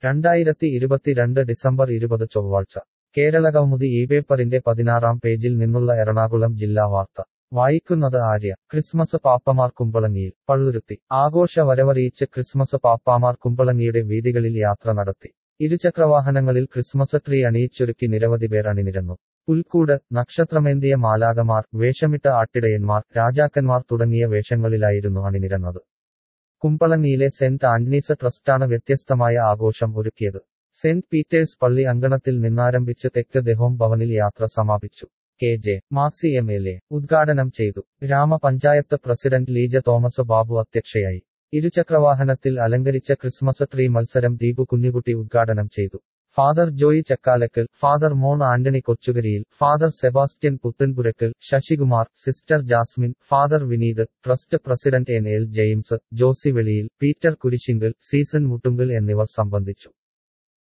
രണ്ടായിരത്തി ഇരുപത്തിരണ്ട് ഡിസംബർ ഇരുപത് ചൊവ്വാഴ്ച കേരള കൗമുദി ഈ പേപ്പറിന്റെ പതിനാറാം പേജിൽ നിന്നുള്ള എറണാകുളം ജില്ലാ വാർത്ത വായിക്കുന്നത് ആര്യ ക്രിസ്മസ് പാപ്പമാർ കുമ്പളങ്ങിയിൽ പള്ളുരുത്തി ആഘോഷ വരവറിയിച്ച് ക്രിസ്മസ് പാപ്പാമാർ കുമ്പളങ്ങിയുടെ വീതികളിൽ യാത്ര നടത്തി ഇരുചക്രവാഹനങ്ങളിൽ ക്രിസ്മസ് ട്രീ അണിയിച്ചൊരുക്കി നിരവധി പേർ അണിനിരന്നു പുൽക്കൂട് നക്ഷത്രമേന്തിയ മാലാകമാർ വേഷമിട്ട ആട്ടിടയന്മാർ രാജാക്കന്മാർ തുടങ്ങിയ വേഷങ്ങളിലായിരുന്നു അണിനിരന്നത് കുമ്പളങ്ങിയിലെ സെന്റ് ആന്റണീസ് ട്രസ്റ്റാണ് വ്യത്യസ്തമായ ആഘോഷം ഒരുക്കിയത് സെന്റ് പീറ്റേഴ്സ് പള്ളി അങ്കണത്തിൽ നിന്നാരംഭിച്ച് തെക്ക് ദഹോം ഭവനിൽ യാത്ര സമാപിച്ചു K J Maxi M L A ഉദ്ഘാടനം ചെയ്തു ഗ്രാമപഞ്ചായത്ത് പ്രസിഡന്റ് ലീജ തോമസ് ബാബു അധ്യക്ഷയായി ഇരുചക്രവാഹനത്തിൽ അലങ്കരിച്ച ക്രിസ്മസ് ട്രീ മത്സരം ദീപു കുഞ്ഞുകുട്ടി ഉദ്ഘാടനം ചെയ്തു father Joy Chakkalakkal father Mon Antony Kochukariyil father Sebastian Puthenpurackal Sasikumar sister Jasmine father Vineeth trust president N L James Josy Veliyil Peter Kurisingal season മുട്ടുങ്കൽ എന്നിവർ സംബന്ധിച്ചു